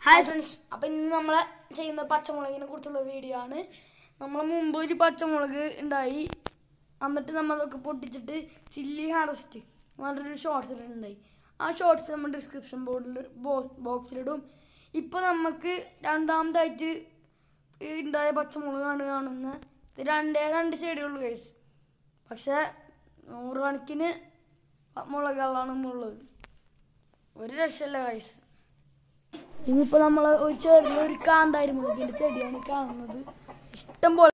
hi friends അപ്പം ഇന്ന് നമ്മളെ ചെയ്യുന്ന പച്ചമുളകിനെ കുറിച്ചുള്ള വീഡിയോ ആണ് നമ്മൾ മുമ്പ് ഒരു പച്ചമുളക് ഉണ്ടായി എന്നിട്ട് നമ്മൾ അതൊക്കെ പൊട്ടിച്ചിട്ട് ചില്ലി ഹാർവസ്റ്റ് പറഞ്ഞൊരു ഷോർട്സ് ഇട്ടിട്ടുണ്ടായി ആ ഷോർട്സ് നമ്മൾ ഡിസ്ക്രിപ്ഷൻ ബോർഡിൽ ബോക്സിലിടും ഇപ്പോൾ നമുക്ക് രണ്ടാമതായിട്ട് ഉണ്ടായ പച്ചമുളകാണ് കാണുന്നത് ഇത് രണ്ടേ രണ്ട് ചെടിയുള്ളൂ കേസ് പക്ഷേ നൂറുകണക്കിന് മുളകുകളാണ് ഉള്ളത് ഒരു രക്ഷയില്ല കൈസ് ഇതിപ്പോ നമ്മൾ ഒരു ചെറിയ ഒരു കാന്താരി മുളകിന്റെ ചെടിയാണ് കാണുന്നത് ഇഷ്ടം പോലെ